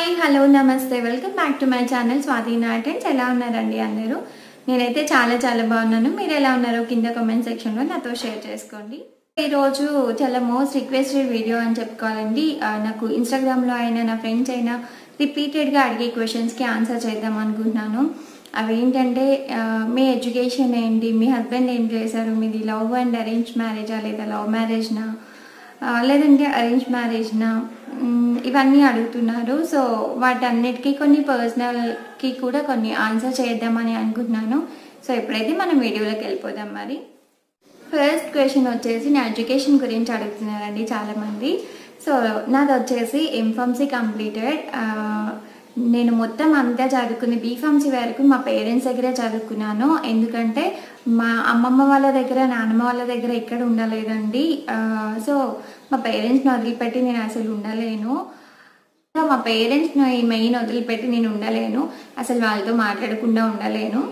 hello నమస్తే welcome back to my channel Swathi నాటెన్స్ ఎలా ఉన్నారండి అందరూ నేనైతే చాలా చాలా బాగున్నాను మీరు ఎలా ఉన్నారో కింద కామెంట్ సెక్షన్లో నాతో షేర్ చేసుకోండి ఈరోజు చాలా మోస్ట్ రిక్వెస్టెడ్ వీడియో అని చెప్పుకోవాలండి ఆ, నాకు ఇన్స్టాగ్రామ్లో అయినా నా ఫ్రెండ్స్ అయినా రిపీటెడ్గా అడిగే క్వశ్చన్స్కి ఆన్సర్ చేద్దాం అనుకుంటున్నాను అవి ఏంటంటే ఆ, మీ ఎడ్యుకేషన్ ఏంటి మీ హస్బెండ్ ఏం చేశారు మీది లవ్ అండ్ అరేంజ్ మ్యారేజా లేదా లవ్ మ్యారేజ్నా ఆ, లేదంటే అరేంజ్ మ్యారేజ్నా మ్, ఇవన్నీ అడుగుతున్నారు సో వాటన్నిటికీ కొన్ని పర్సనల్కి కూడా కొన్ని ఆన్సర్ చేద్దామని అనుకుంటున్నాను సో ఇప్పుడైతే మనం వీడియోలోకి వెళ్ళిపోదాం మరి ఫస్ట్ క్వశ్చన్ వచ్చేసి నా ఎడ్యుకేషన్ గురించి అడుగుతున్నారండి చాలామంది సో నాది వచ్చేసి ఎంఫార్మసీ కంప్లీటెడ్ నేను మొత్తం అంతా చదువుకుంది బీఫార్మసీ వరకు మా పేరెంట్స్ దగ్గరే చదువుకున్నాను ఎందుకంటే మా అమ్మమ్మ వాళ్ళ దగ్గర నాన్నమ్మ వాళ్ళ దగ్గర ఎక్కడ ఉండలేదండి ఆ, సో మా పేరెంట్స్ని వదిలిపెట్టి నేను అసలు ఉండలేను సో మా పేరెంట్స్ని మెయిన్ వదిలిపెట్టి నేను ఉండలేను అసలు వాళ్ళతో మాట్లాడకుండా ఉండలేను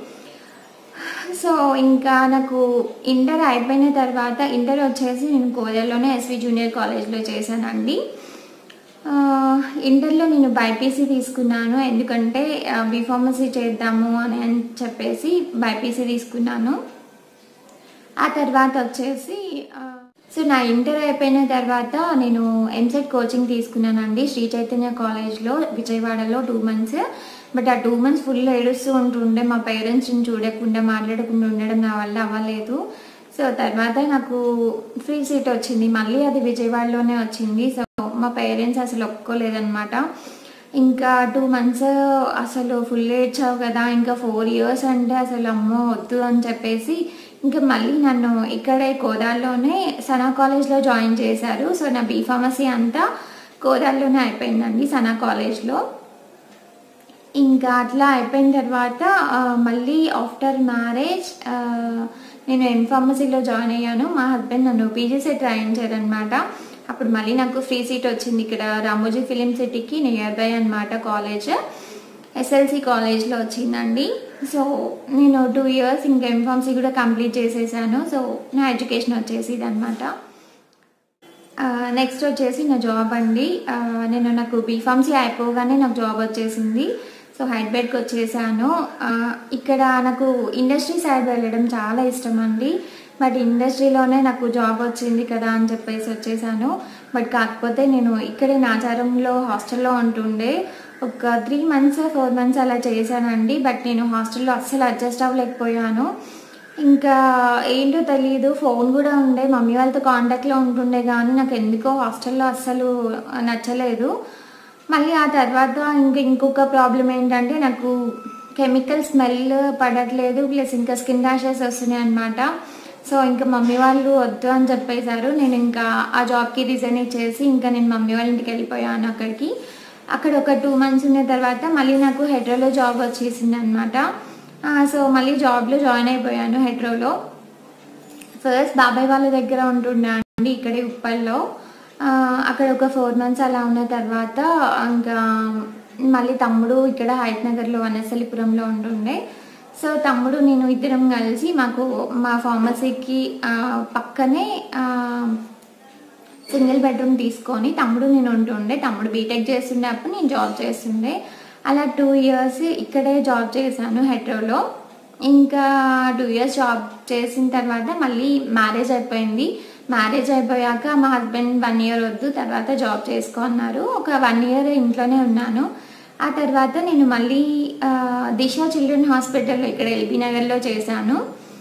సో ఇంకా నాకు ఇంటర్ అయిపోయిన తర్వాత ఇంటర్ వచ్చేసి నేను కోదల్లోనే ఎస్వి జూనియర్ కాలేజ్లో చేశానండి ఆ, ఇంటర్లో నేను బైపీసీ తీసుకున్నాను ఎందుకంటే బీఫార్మసీ చేద్దాము అని అని చెప్పేసి బైపీసీ తీసుకున్నాను ఆ తర్వాత వచ్చేసి ఆ, సో నా ఇంటర్ అయిపోయిన తర్వాత నేను ఎంసెట్ కోచింగ్ తీసుకున్నానండి శ్రీ చైతన్య కాలేజ్లో విజయవాడలో టూ మంత్స్ బట్ ఆ టూ మంత్స్ ఫుల్ ఏడుస్తూ ఉంటుండే మా పేరెంట్స్ని చూడకుండా మాట్లాడకుండా ఉండడం నా వల్ల అవ్వలేదు సో తర్వాత నాకు ఫ్రీ సీట్ వచ్చింది మళ్ళీ అది విజయవాడలోనే వచ్చింది సో మా పేరెంట్స్ అసలు ఒప్పుకోలేదన్నమాట ఇంకా టూ మంత్స్ అసలు ఫుల్ ఏడ్చావు కదా ఇంకా ఫోర్ ఇయర్స్ అంటే అసలు అమ్మో వద్దు అని చెప్పేసి ఇంకా మళ్ళీ నన్ను ఇక్కడే కోదాల్లోనే సనా కాలేజ్లో జాయిన్ చేశారు సో నా బీ ఫార్మసీ అంతా కోదాల్లోనే అయిపోయిందండి సనా కాలేజ్లో ఇంకా అట్లా అయిపోయిన తర్వాత ఆ, మళ్ళీ ఆఫ్టర్ మ్యారేజ్ నేను ఎం ఫార్మసీలో జాయిన్ అయ్యాను మా హస్బెండ్ నన్ను పీజీసీ రాయించారనమాట అప్పుడు మళ్ళీ నాకు ఫ్రీ సీట్ వచ్చింది ఇక్కడ రామోజీ ఫిలిం సిటీకి నియర్ బై అనమాట కాలేజ్ ఎస్ఎల్సి కాలేజ్లో వచ్చిందండి సో నేను టూ ఇయర్స్ ఇంకా ఎంఫార్మసీ కూడా కంప్లీట్ చేసేసాను సో నా ఎడ్యుకేషన్ వచ్చేసి ఇదనమాట నెక్స్ట్ వచ్చేసి నా జాబ్ అండి ఆ, నేను నాకు బీఫార్మసీ అయిపోగానే నాకు జాబ్ వచ్చేసింది సో హైదరాబాద్కి వచ్చేసాను ఆ, ఇక్కడ నాకు ఇండస్ట్రీ సైడ్ వెళ్ళడం చాలా ఇష్టం అండి బట్ ఇండస్ట్రీలోనే నాకు జాబ్ వచ్చింది కదా అని చెప్పేసి వచ్చేసాను బట్ కాకపోతే నేను ఇక్కడే నాచారంలో హాస్టల్లో ఉంటుండే ఒక త్రీ మంత్స్ ఫోర్ మంత్స్ అలా చేశానండి బట్ నేను హాస్టల్లో అస్సలు అడ్జస్ట్ అవ్వలేకపోయాను ఇంకా ఏంటో తెలియదు ఫోన్ కూడా ఉండే మమ్మీ వాళ్ళతో కాంటాక్ట్లో ఉంటుండే కానీ నాకు ఎందుకో హాస్టల్లో అస్సలు నచ్చలేదు మళ్ళీ ఆ తర్వాత ఇంకా ఇంకొక ప్రాబ్లం ఏంటంటే నాకు కెమికల్ స్మెల్ పడట్లేదు ప్లస్ ఇంకా స్కిన్ ర్యాషెస్ వస్తున్నాయి అనమాట సో ఇంకా మమ్మీ వాళ్ళు వద్దు అని చెప్పేశారు నేను ఇంకా ఆ జాబ్కి రిజైన్ ఇచ్చేసి ఇంకా నేను మమ్మీ వాళ్ళ ఇంటికి వెళ్ళిపోయాను అక్కడికి అక్కడ ఒక టూ మంత్స్ ఉన్న తర్వాత మళ్ళీ నాకు హెడ్రోలో జాబ్ వచ్చేసింది అనమాట సో మళ్ళీ జాబ్లో జాయిన్ అయిపోయాను హెడ్రోలో ఫస్ట్ బాబాయ్ వాళ్ళ దగ్గర ఉంటున్నానండి ఇక్కడే ఉప్పల్లో ఆ, అక్కడ ఒక ఫోర్ మంత్స్ అలా ఉన్న తర్వాత ఇంకా మళ్ళీ తమ్ముడు ఇక్కడ హైట్ నగర్లో వనసలిపురంలో ఉంటుండే సో తమ్ముడు నేను ఇద్దరం కలిసి మాకు మా ఫార్మసీకి ఆ, పక్కనే ఆ, సింగిల్ బెడ్రూమ్ తీసుకొని తమ్ముడు నేను ఉంటుండే తమ్ముడు బీటెక్ చేస్తుండే అప్పుడు నేను జాబ్ చేస్తుండే అలా టూ ఇయర్స్ ఇక్కడే జాబ్ చేశాను హెట్రోలో ఇంకా టూ ఇయర్స్ జాబ్ చేసిన తర్వాత మళ్ళీ మ్యారేజ్ అయిపోయింది మ్యారేజ్ అయిపోయాక మా హస్బెండ్ వన్ ఇయర్ వద్దు తర్వాత జాబ్ చేసుకో అన్నారు ఒక వన్ ఇయర్ ఇంట్లోనే ఉన్నాను ఆ తర్వాత నేను మళ్ళీ ఆ, దిశ చిల్డ్రన్ హాస్పిటల్లో ఇక్కడ ఎల్బీ నగర్లో చేశాను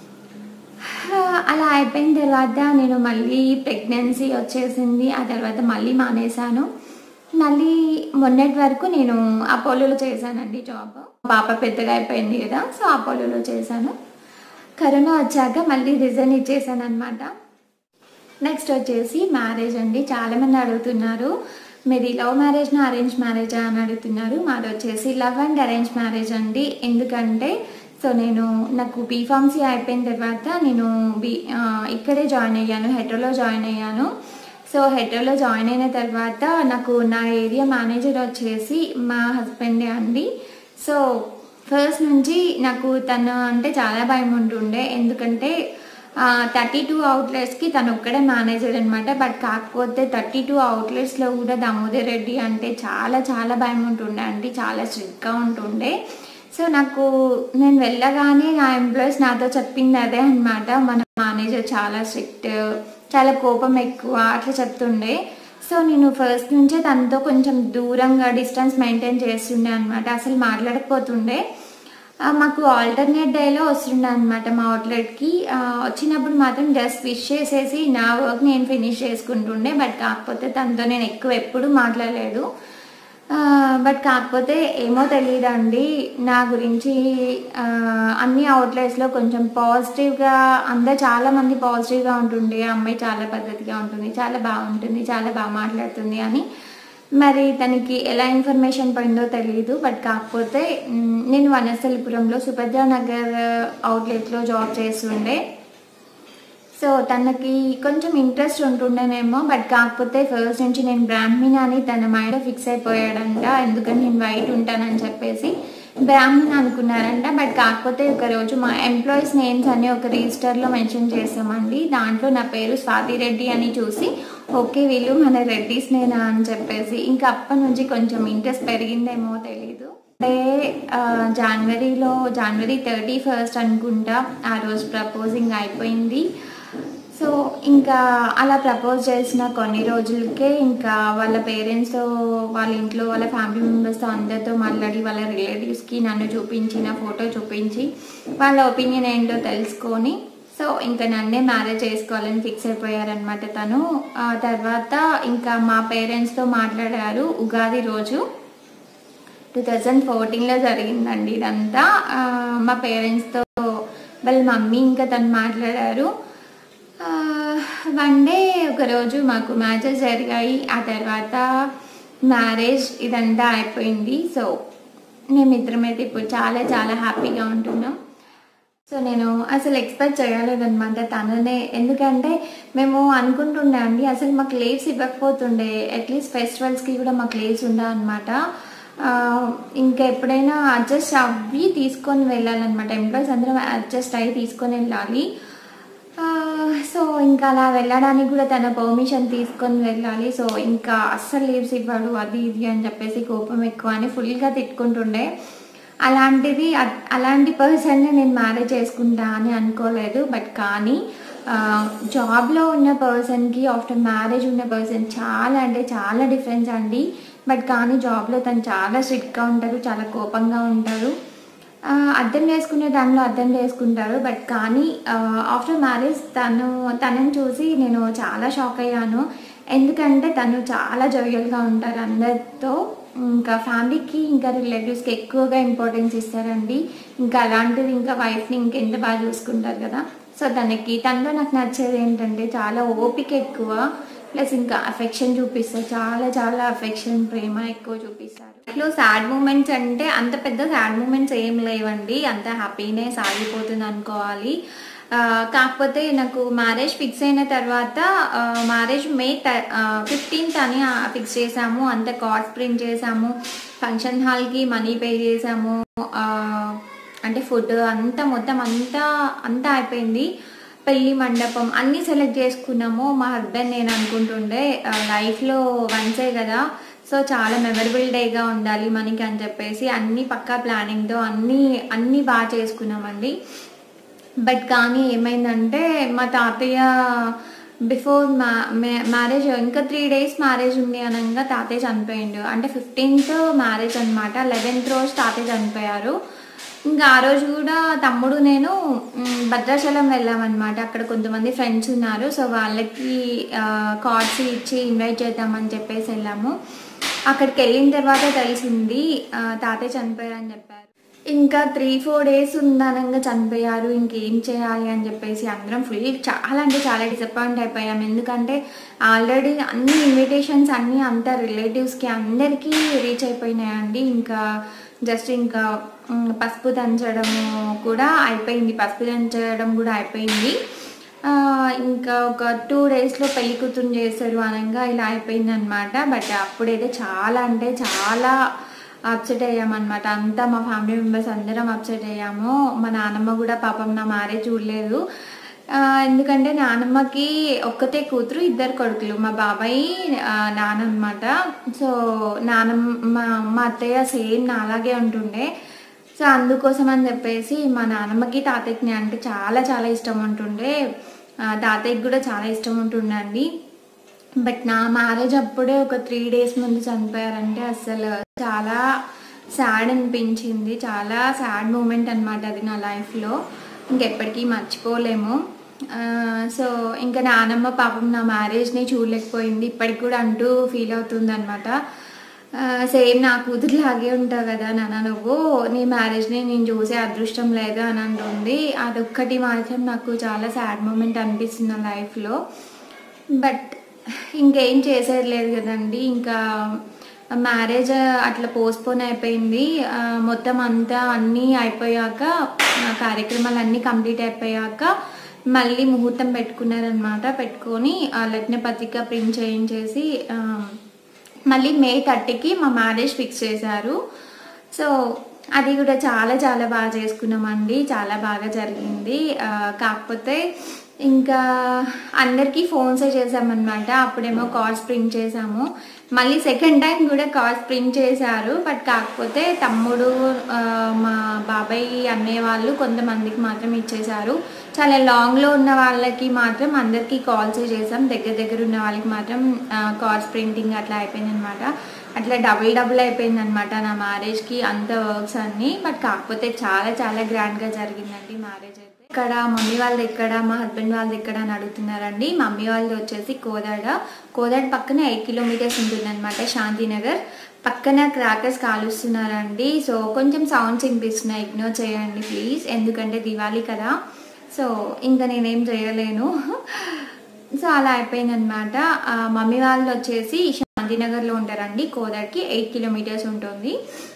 ఆ, అలా అయిపోయిన తర్వాత నేను మళ్ళీ ప్రెగ్నెన్సీ వచ్చేసింది ఆ తర్వాత మళ్ళీ మానేశాను మళ్ళీ మొన్నటి వరకు నేను అపోలోలో చేశానండి జాబ్ పాప పెద్దగా అయిపోయింది కదా సో అపోలోలో చేశాను కరోనా వచ్చాక మళ్ళీ రిజైన్ ఇచ్చేసాను అనమాట నెక్స్ట్ వచ్చేసి మ్యారేజ్ అండి చాలామంది అడుగుతున్నారు మీది లవ్ మ్యారేజ్నా అరేంజ్ మ్యారేజా అని అడుగుతున్నారు మాది వచ్చేసి లవ్ అండ్ అరేంజ్ మ్యారేజ్ అండి ఎందుకంటే సో నేను నాకు బీఫార్మసీ అయిపోయిన తర్వాత నేను బీ ఆ, ఇక్కడే జాయిన్ అయ్యాను హెట్రోలో జాయిన్ అయ్యాను సో హెట్రోలో జాయిన్ అయిన తర్వాత నాకు నా ఏరియా మేనేజర్ వచ్చేసి మా హస్బెండే అండి సో ఫస్ట్ నుంచి నాకు తను అంటే చాలా భయం ఉంటుండే ఎందుకంటే థర్టీ టూ అవుట్లెట్స్కి తను ఒక్కడే మేనేజర్ అనమాట బట్ కాకపోతే థర్టీ టూ అవుట్లెట్స్లో కూడా దామోదర్ రెడ్డి అంటే చాలా చాలా భయం ఉంటుండే అండి చాలా స్ట్రిక్ట్గా ఉంటుండే సో నాకు నేను వెళ్ళగానే నా ఎంప్లాయీస్ నాతో చెప్పింది అదే అనమాట మన మేనేజర్ చాలా స్ట్రిక్ట్ చాలా కోపం ఎక్కువ అట్లా చెప్తుండే సో నేను ఫస్ట్ నుంచే తనతో కొంచెం దూరంగా డిస్టెన్స్ మెయింటైన్ చేస్తుండే అనమాట అసలు మాట్లాడకపోతుండే ఆ, మాకు ఆల్టర్నేట్ డేలో వస్తుండే అనమాట మా అవుట్లెట్కి ఆ, వచ్చినప్పుడు మాత్రం జస్ట్ విష్ చేసేసి నా వర్క్ నేను ఫినిష్ చేసుకుంటుండే బట్ కాకపోతే తనతో నేను ఎక్కువ ఎప్పుడు మాట్లాడలేదు ఆ, బట్ కాకపోతే ఏమో తెలియదండి నా గురించి ఆ, అన్ని అవుట్లెట్స్లో కొంచెం పాజిటివ్గా అందరు చాలా మంది పాజిటివ్గా ఉంటుండే ఆ అమ్మాయి చాలా పద్ధతిగా ఉంటుంది చాలా బాగుంటుంది చాలా బాగా మాట్లాడుతుంది అని మరి తనకి ఎలా ఇన్ఫర్మేషన్ పోయిందో తెలియదు బట్ కాకపోతే మ్, నేను వనస్థలిపురంలో సుభద్రా నగర్ అవుట్లెట్లో జాబ్ చేస్తుండే సో తనకి కొంచెం ఇంట్రెస్ట్ ఉంటుండేనేమో బట్ కాకపోతే ఫస్ట్ నుంచి నేను బ్రాహ్మణ అని తన మైండ్ ఫిక్స్ అయిపోయాడంట ఎందుకంటే నేను వైట్ ఉంటానని చెప్పేసి బ్రాహ్మణ అనుకున్నారంట బట్ కాకపోతే ఒక రోజు మా ఎంప్లాయీస్ నేమ్స్ అన్ని ఒక రిజిస్టర్లో మెన్షన్ చేసామండి దాంట్లో నా పేరు స్వాతి రెడ్డి అని చూసి ఓకే వీళ్ళు మన రెడ్డిస్ నేనా అని చెప్పేసి ఇంకా అప్పటి నుంచి కొంచెం ఇంట్రెస్ట్ పెరిగిందేమో తెలీదు అంటే ఆ, జనవరిలో జనవరి థర్టీ ఫస్ట్ అనుకుంటా ఆ రోజు ప్రపోజింగ్ అయిపోయింది సో ఇంకా అలా ప్రపోజ్ చేసిన కొన్ని రోజులకే ఇంకా వాళ్ళ పేరెంట్స్తో వాళ్ళ ఇంట్లో వాళ్ళ ఫ్యామిలీ మెంబర్స్తో అందరితో మాట్లాడి వాళ్ళ రిలేటివ్స్కి నన్ను చూపించి నా ఫోటో చూపించి వాళ్ళ ఒపీనియన్ ఏంటో తెలుసుకొని సో ఇంకా నన్నే మ్యారేజ్ చేసుకోవాలని ఫిక్స్ అయిపోయారనమాట తను ఆ తర్వాత ఇంకా మా పేరెంట్స్తో మాట్లాడారు ఉగాది రోజు టూ థౌజండ్ ఫోర్టీన్లో జరిగిందండి ఇదంతా ఆ, మా పేరెంట్స్తో వాళ్ళ మమ్మీ ఇంకా తను మాట్లాడారు వన్ డే ఒకరోజు మాకు మ్యాచెస్ జరిగాయి ఆ తర్వాత మ్యారేజ్ ఇదంతా అయిపోయింది సో మేమిద్దరం అయితే ఇప్పుడు చాలా చాలా హ్యాపీగా ఉంటున్నాం సో నేను అసలు ఎక్స్పెక్ట్ చేయలేదన్నమాట తననే ఎందుకంటే మేము అనుకుంటుండే అండి అసలు మాకు లీవ్స్ ఇవ్వకపోతుండే అట్లీస్ట్ ఫెస్టివల్స్కి కూడా మాకు లీవ్స్ ఉండా అనమాట ఇంకా ఎప్పుడైనా అడ్జస్ట్ అవి తీసుకొని వెళ్ళాలన్నమాట ఎంప్లాయీస్ అందరం అడ్జస్ట్ అయ్యి తీసుకొని వెళ్ళాలి ఆ, సో ఇంకా అలా వెళ్ళడానికి కూడా తన పర్మిషన్ తీసుకొని వెళ్ళాలి సో ఇంకా అస్సలు లీవ్స్ ఇవ్వడు అది ఇది అని చెప్పేసి కోపం ఎక్కువ అని ఫుల్గా తిట్టుకుంటుండే అలాంటిది అ- అలాంటి పర్సన్ని నేను మ్యారేజ్ చేసుకుంటా అని అనుకోలేదు బట్ కానీ జాబ్లో ఉన్న పర్సన్కి ఆఫ్టర్ మ్యారేజ్ ఉన్న పర్సన్ చాలా అంటే చాలా డిఫరెన్స్ అండి బట్ కానీ జాబ్లో తను చాలా స్ట్రిక్ట్గా ఉంటారు చాలా కోపంగా ఉంటారు ఆ, అర్థం చేసుకునే టైంలో అర్థం చేసుకుంటారు బట్ కానీ ఆఫ్టర్ మ్యారేజ్ తను తనని చూసి నేను చాలా షాక్ అయ్యాను ఎందుకంటే తను చాలా జోయల్గా ఉంటారు అందరితో ఇంకా ఫ్యామిలీకి ఇంకా రిలేటివ్స్కి ఎక్కువగా ఇంపార్టెన్స్ ఇస్తారండి ఇంకా అలాంటిది ఇంకా వైఫ్ని ఇంకెంత బాగా చూసుకుంటారు కదా సో తనకి తనలో నాకు నచ్చేది ఏంటంటే చాలా ఓపిక ఎక్కువ ప్లస్ ఇంకా అఫెక్షన్ చూపిస్తారు చాలా చాలా అఫెక్షన్ ప్రేమ ఎక్కువ చూపిస్తారు ఇట్లో సాడ్ మూమెంట్స్ అంటే అంత పెద్ద సాడ్ మూమెంట్స్ ఏం లేవండి అంత హ్యాపీనే సాగిపోతుంది అనుకోవాలి ఆ, కాకపోతే నాకు మ్యారేజ్ ఫిక్స్ అయిన తర్వాత మ్యారేజ్ మే ఫిఫ్టీన్త్ అని ఫిక్స్ చేసాము అంత కార్డ్ ప్రింట్ చేసాము ఫంక్షన్ హాల్కి మనీ పే చేసాము ఆ, అంటే ఫుడ్ అంతా మొత్తం అంతా అంతా అయిపోయింది పెళ్లి మండపం అన్నీ సెలెక్ట్ చేసుకున్నాము మా హస్బెండ్ నేను అనుకుంటుండే ఆ, లైఫ్లో వన్సే కదా సో చాలా మెమరబుల్ డేగా ఉండాలి మనకి అని చెప్పేసి అన్ని పక్కా ప్లానింగ్తో అన్నీ అన్నీ బాగా చేసుకున్నామండి బట్ కానీ ఏమైందంటే మా తాతయ్య బిఫోర్ మా మ్యారేజ్ ఇంకా త్రీ డేస్ మ్యారేజ్ ఉంది అనగా తాతయ్య చనిపోయిండు అంటే ఫిఫ్టీన్త్ మ్యారేజ్ అనమాట లెవెన్త్ రోజు తాతయ్య చనిపోయారు ఇంకా ఆ రోజు కూడా తమ్ముడు నేను మ్, భద్రాచలం వెళ్ళామన్నమాట అక్కడ కొంతమంది ఫ్రెండ్స్ ఉన్నారు సో వాళ్ళకి కార్డ్స్ ఇచ్చి ఇన్వైట్ చేద్దామని చెప్పేసి వెళ్ళాము అక్కడికి వెళ్ళిన తర్వాత తెలిసింది ఆ, తాతయ్య చనిపోయారని చెప్పారు ఇంకా త్రీ ఫోర్ డేస్ ఉందనంగా చనిపోయారు ఇంకేం చేయాలి అని చెప్పేసి అందరం ఫుల్ చాలా అంటే చాలా డిసప్పాయింట్ అయిపోయాం ఎందుకంటే ఆల్రెడీ అన్ని ఇన్విటేషన్స్ అన్నీ అంతా రిలేటివ్స్కి అందరికీ రీచ్ అయిపోయినాయండి ఇంకా జస్ట్ ఇంకా మ్, పసుపు దంచడము కూడా అయిపోయింది పసుపు దంచడం కూడా అయిపోయింది ఆ, ఇంకా ఒక టూ డేస్లో పెళ్లి కూతురు చేస్తారు అనగా ఇలా అయిపోయింది అనమాట బట్ అప్పుడైతే చాలా అంటే చాలా అప్సెట్ అయ్యామన్నమాట అంతా మా ఫ్యామిలీ మెంబర్స్ అందరం అప్సెట్ అయ్యాము మా నాన్నమ్మ కూడా పాపం నా మ్యారేజ్ చూడలేదు ఆ, ఎందుకంటే నానమ్మకి ఒక్కతే కూతురు ఇద్దరు కొడుకులు మా బాబాయ్ ఆ, నాన్న అనమాట సో నానమ్మ మా మా అత్తయ్య సేమ్ నాలాగే ఉంటుండే సో అందుకోసం అని చెప్పేసి మా నానమ్మకి తాతయ్యకి అంటే చాలా చాలా ఇష్టం ఉంటుండే ఆ, తాతయ్యకి కూడా చాలా ఇష్టం ఉంటుండే అండి బట్ నా మ్యారేజ్ అప్పుడే ఒక త్రీ డేస్ ముందు చనిపోయారంటే అసలు చాలా సాడ్ అనిపించింది చాలా సాడ్ మూమెంట్ అనమాట అది నా లైఫ్లో ఇంకెప్పటికీ మర్చిపోలేము ఆ, సో ఇంకా నానమ్మ పాపం నా మ్యారేజ్ని చూడలేకపోయింది ఇప్పటికి కూడా అంటూ ఫీల్ అవుతుంది అనమాట సేమ్ నా కూతురు లాగే ఉంటావు కదా నాన్న నువ్వు నీ మ్యారేజ్ని నేను చూసే అదృష్టం లేదు అని అంటుంది అదొక్కటి మాత్రం నాకు చాలా సాడ్ మూమెంట్ అనిపిస్తుంది నా లైఫ్లో బట్ ఇంకేం చేసేది లేదు కదండి ఇంకా మ్యారేజ్ అట్లా పోస్ట్పోన్ అయిపోయింది ఆ, మొత్తం అంతా అన్నీ అయిపోయాక ఆ కార్యక్రమాలు అన్నీ కంప్లీట్ అయిపోయాక మళ్ళీ ముహూర్తం పెట్టుకున్నారనమాట పెట్టుకొని ఆ లగ్న పత్రిక ప్రింట్ చేయించేసి ఆ, మళ్ళీ మే థర్టీకి మా మ్యారేజ్ ఫిక్స్ చేశారు సో అది కూడా చాలా చాలా బాగా చేసుకున్నామండి చాలా బాగా జరిగింది ఆ, కాకపోతే ఇంకా అందరికీ ఫోన్సే చేసామన్నమాట అప్పుడేమో కార్డ్స్ ప్రింట్ చేసాము మళ్ళీ సెకండ్ టైం కూడా కార్డ్స్ ప్రింట్ చేశారు బట్ కాకపోతే తమ్ముడు ఆ, మా బాబాయ్ అన్నయ్య వాళ్ళు కొంతమందికి మాత్రం ఇచ్చేశారు చాలా లాంగ్లో ఉన్న వాళ్ళకి మాత్రం అందరికీ కాల్సే చేసాం దగ్గర దగ్గర ఉన్న వాళ్ళకి మాత్రం కార్డ్స్ ప్రింటింగ్ అట్లా అయిపోయింది అనమాట అట్లా డబుల్ డబుల్ అయిపోయింది అనమాట నా మ్యారేజ్కి అంత వర్క్స్ అన్నీ బట్ కాకపోతే చాలా చాలా గ్రాండ్గా జరిగిందండి మ్యారేజ్ అయితే ఇక్కడ మమ్మీ వాళ్ళది ఎక్కడ మా హస్బెండ్ వాళ్ళది ఎక్కడ అని అడుగుతున్నారండి మమ్మీ వాళ్ళది వచ్చేసి కోదాడ కోదాడ పక్కన ఎయిట్ కిలోమీటర్స్ ఉంటుంది అనమాట శాంతినగర్ పక్కన క్రాకర్స్ కాలుస్తున్నారండి సో కొంచెం సౌండ్స్ వినిపిస్తున్నాయి ఇగ్నోర్ చేయండి ప్లీజ్ ఎందుకంటే దివాళీ కదా సో ఇంకా నేనేం చేయలేను సో అలా అయిపోయిందనమాట మమ్మీ వాళ్ళు వచ్చేసి శాంతినగర్లో ఉంటారండి కోదాడికి ఎయిట్ కిలోమీటర్స్ ఉంటుంది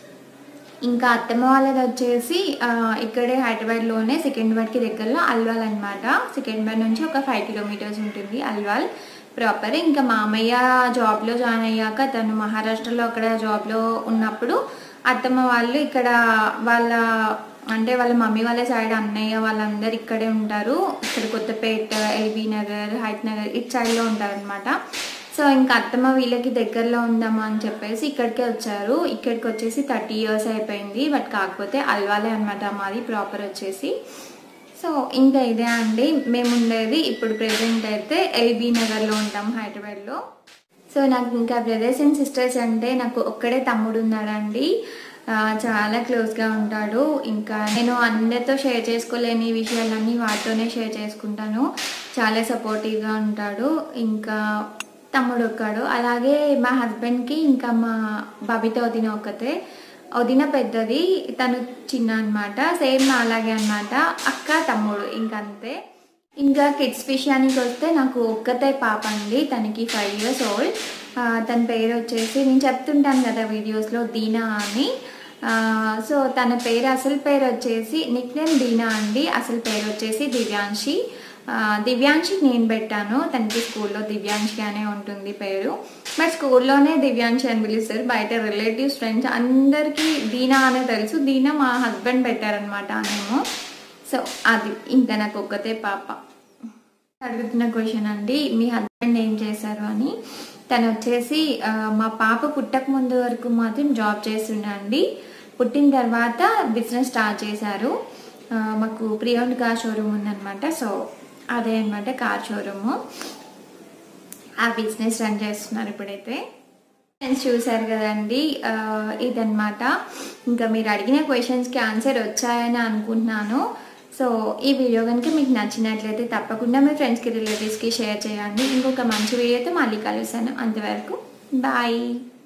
ఇంకా అత్తమ్మ వాళ్ళది వచ్చేసి ఆ, ఇక్కడే హైదరాబాద్లోనే సికింద్రాబాద్కి దగ్గరలో అల్వాల్ అనమాట సికింద్రాబాద్ నుంచి ఒక ఫైవ్ కిలోమీటర్స్ ఉంటుంది అల్వాల్ ప్రాపర్ ఇంకా మామయ్య జాబ్లో జాయిన్ అయ్యాక తను మహారాష్ట్రలో అక్కడ జాబ్లో ఉన్నప్పుడు అత్తమ్మ వాళ్ళు ఇక్కడ వాళ్ళ అంటే వాళ్ళ మమ్మీ వాళ్ళ సైడ్ అన్నయ్య వాళ్ళందరూ ఇక్కడే ఉంటారు ఇక్కడ కొత్తపేట ఎల్బీ నగర్ హైత్ నగర్ ఇటు సైడ్లో ఉంటారనమాట సో ఇంకా అత్తమ్మ వీళ్ళకి దగ్గరలో ఉందామా అని చెప్పేసి ఇక్కడికే వచ్చారు ఇక్కడికి వచ్చేసి థర్టీ ఇయర్స్ అయిపోయింది బట్ కాకపోతే అల్వాలే అనమాట మాది ప్రాపర్ వచ్చేసి సో ఇంకా ఇదే అండి మేము ఉండేది ఇప్పుడు ప్రెసెంట్ అయితే ఎల్బీ నగర్లో ఉంటాం హైదరాబాద్లో సో నాకు ఇంకా బ్రదర్స్ అండ్ సిస్టర్స్ అంటే నాకు ఒక్కడే తమ్ముడు ఉన్నాడండి ఆ, చాలా క్లోజ్గా ఉంటాడు ఇంకా నేను అందరితో షేర్ చేసుకోలేని విషయాలన్నీ వాటితోనే షేర్ చేసుకుంటాను చాలా సపోర్టివ్గా ఉంటాడు ఇంకా తమ్ముడు ఒక్కడు అలాగే మా హస్బెండ్కి ఇంకా మా బబిత వదిన ఒక్కతే వదిన పెద్దది తను చిన్న అన్నమాట సేమ్ నా అలాగే అన్నమాట అక్క తమ్ముడు ఇంకంతే ఇంకా కిడ్స్ విషయానికి వస్తే నాకు ఒక్కతే పాప అండి తనకి ఫైవ్ ఇయర్స్ ఓల్డ్ తన పేరు వచ్చేసి నేను చెప్తుంటాను కదా వీడియోస్లో దీనా అని ఆ, సో తన పేరు అసలు పేరు వచ్చేసి నిక్ నేమ్ దీనా అండి అసలు పేరు వచ్చేసి దివ్యాంశి ఆ, దివ్యాంశి నేను పెట్టాను తనకి స్కూల్లో దివ్యాంశి అనే ఉంటుంది పేరు బట్ స్కూల్లోనే దివ్యాంశి అని పిలుస్తారు బయట రిలేటివ్స్ ఫ్రెండ్స్ అందరికీ దీనా అనే తెలుసు దీనా మా హస్బెండ్ పెట్టారనమాట నేమో సో అది ఇంకా నాకు ఒక్కతే పాప అడుగుతున్న క్వశ్చన్ అండి మీ హస్బెండ్ ఏం చేశారు అని తను వచ్చేసి ఆ, మా పాప పుట్టక ముందు వరకు మాత్రం జాబ్ చేస్తుండండి పుట్టిన తర్వాత బిజినెస్ స్టార్ట్ చేశారు ఆ, మాకు ప్రియాండ్ కార్ షోరూమ్ ఉందన్నమాట సో అదే అనమాట కార్ షోరూము ఆ బిజినెస్ రన్ చేస్తున్నారు ఇప్పుడైతే ఫ్రెండ్స్ చూసారు కదండి ఆ, ఇదన్నమాట ఇంకా మీరు అడిగిన క్వశ్చన్స్కి ఆన్సర్ వచ్చాయని అనుకుంటున్నాను సో ఈ వీడియో కనుక మీకు నచ్చినట్లయితే తప్పకుండా మీ ఫ్రెండ్స్కి రిలేటివ్స్కి షేర్ చేయండి ఇంకొక మంచి వీడియోతో మళ్ళీ కలుస్తాను అంతవరకు బాయ్